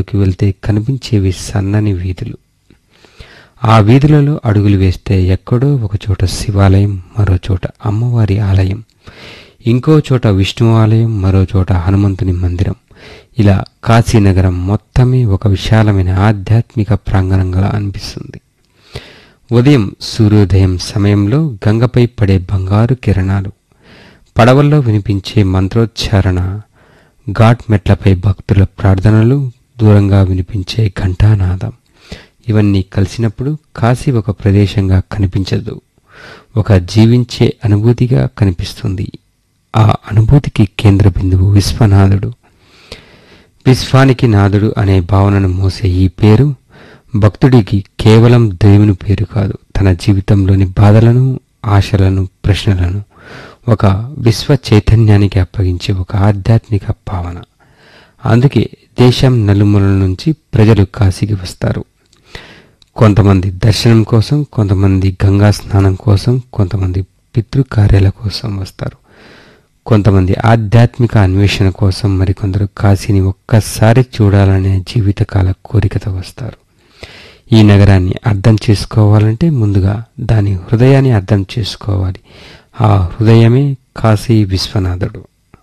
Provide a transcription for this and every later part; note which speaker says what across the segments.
Speaker 1: నగరంలోకి వెళ్తే కనిపించేవి సన్నని వీధులు ఆ వీధులలో అడుగులు వేస్తే ఎక్కడో ఒక చోట శివాలయం మరో చోట అమ్మవారి ఆలయం ఇంకో చోట విష్ణు ఆలయం మరో చోట హనుమంతుని మందిరం ఇలా కాశీనగరం మొత్తమే ఒక విశాలమైన ఆధ్యాత్మిక ప్రాంగణంగా అనిపిస్తుంది ఉదయం సూర్యోదయం సమయంలో గంగపై పడే బంగారు కిరణాలు పడవల్లో వినిపించే మంత్రోచ్చారణ ఘాట్ మెట్లపై భక్తుల ప్రార్థనలు దూరంగా వినిపించే ఘంటానాదం ఇవన్నీ కలిసినప్పుడు కాశీ ఒక ప్రదేశంగా కనిపించదు ఒక జీవించే అనుభూతిగా కనిపిస్తుంది ఆ అనుభూతికి కేంద్ర బిందువు విశ్వనాథుడు విశ్వానికి నాథుడు అనే భావనను మోసే ఈ పేరు భక్తుడికి కేవలం దేవుని పేరు కాదు తన జీవితంలోని బాధలను ఆశలను ప్రశ్నలను ఒక విశ్వ చైతన్యానికి అప్పగించే ఒక ఆధ్యాత్మిక భావన అందుకే దేశం నలుమూలల నుంచి ప్రజలు కాశీకి వస్తారు కొంతమంది దర్శనం కోసం కొంతమంది గంగా స్నానం కోసం కొంతమంది పితృకార్యాల కోసం వస్తారు కొంతమంది ఆధ్యాత్మిక అన్వేషణ కోసం మరికొందరు కాశీని ఒక్కసారి చూడాలనే జీవితకాల కోరికతో వస్తారు ఈ నగరాన్ని అర్థం చేసుకోవాలంటే ముందుగా దాని హృదయాన్ని అర్థం చేసుకోవాలి ఆ హృదయమే కాశీ విశ్వనాథుడు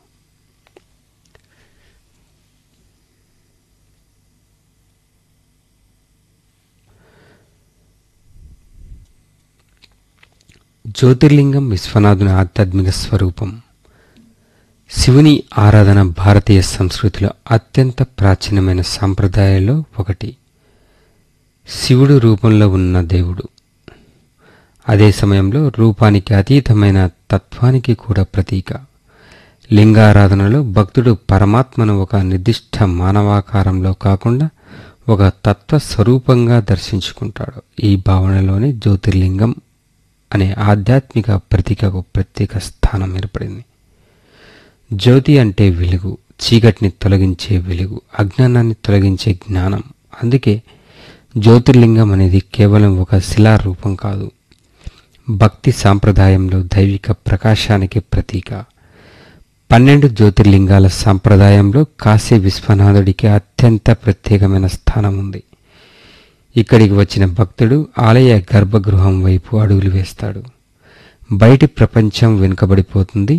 Speaker 1: జ్యోతిర్లింగం విశ్వనాథుని ఆధ్యాత్మిక స్వరూపం శివుని ఆరాధన భారతీయ సంస్కృతిలో అత్యంత ప్రాచీనమైన సాంప్రదాయాల్లో ఒకటి శివుడు రూపంలో ఉన్న దేవుడు అదే సమయంలో రూపానికి అతీతమైన తత్వానికి కూడా ప్రతీక లింగారాధనలో భక్తుడు పరమాత్మను ఒక నిర్దిష్ట మానవాకారంలో కాకుండా ఒక తత్వ స్వరూపంగా దర్శించుకుంటాడు ఈ భావనలోనే జ్యోతిర్లింగం అనే ఆధ్యాత్మిక ప్రతీకకు ప్రత్యేక స్థానం ఏర్పడింది జ్యోతి అంటే వెలుగు చీకటిని తొలగించే వెలుగు అజ్ఞానాన్ని తొలగించే జ్ఞానం అందుకే జ్యోతిర్లింగం అనేది కేవలం ఒక శిలారూపం కాదు భక్తి సాంప్రదాయంలో దైవిక ప్రకాశానికి ప్రతీక పన్నెండు జ్యోతిర్లింగాల సాంప్రదాయంలో కాశీ విశ్వనాథుడికి అత్యంత ప్రత్యేకమైన స్థానం ఉంది ఇక్కడికి వచ్చిన భక్తుడు ఆలయ గర్భగృహం వైపు అడుగులు వేస్తాడు బయటి ప్రపంచం వెనుకబడిపోతుంది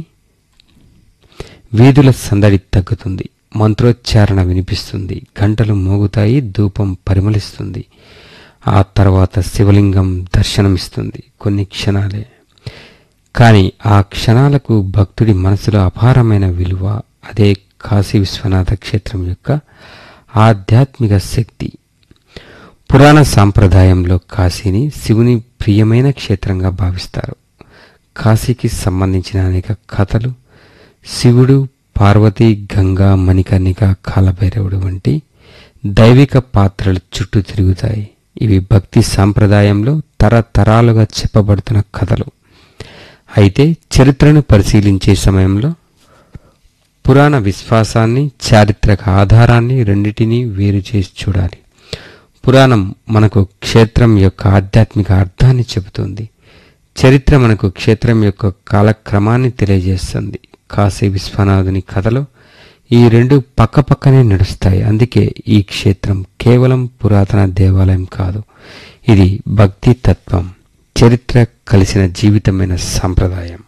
Speaker 1: వీధుల సందడి తగ్గుతుంది మంత్రోచ్చారణ వినిపిస్తుంది గంటలు మోగుతాయి ధూపం పరిమళిస్తుంది ఆ తర్వాత శివలింగం దర్శనమిస్తుంది కొన్ని క్షణాలే కానీ ఆ క్షణాలకు భక్తుడి మనసులో అపారమైన విలువ అదే కాశీ విశ్వనాథ క్షేత్రం యొక్క ఆధ్యాత్మిక శక్తి పురాణ సాంప్రదాయంలో కాశీని శివుని ప్రియమైన క్షేత్రంగా భావిస్తారు కాశీకి సంబంధించిన అనేక కథలు శివుడు పార్వతి గంగా మణికర్ణిక కాలభైరవుడు వంటి దైవిక పాత్రలు చుట్టూ తిరుగుతాయి ఇవి భక్తి సాంప్రదాయంలో తరతరాలుగా చెప్పబడుతున్న కథలు అయితే చరిత్రను పరిశీలించే సమయంలో పురాణ విశ్వాసాన్ని చారిత్రక ఆధారాన్ని రెండిటినీ వేరు చేసి చూడాలి పురాణం మనకు క్షేత్రం యొక్క ఆధ్యాత్మిక అర్థాన్ని చెబుతుంది చరిత్ర మనకు క్షేత్రం యొక్క కాలక్రమాన్ని తెలియజేస్తుంది కాశీ విశ్వనాథుని కథలో ఈ రెండు పక్కపక్కనే నడుస్తాయి అందుకే ఈ క్షేత్రం కేవలం పురాతన దేవాలయం కాదు ఇది భక్తి తత్వం చరిత్ర కలిసిన జీవితమైన సంప్రదాయం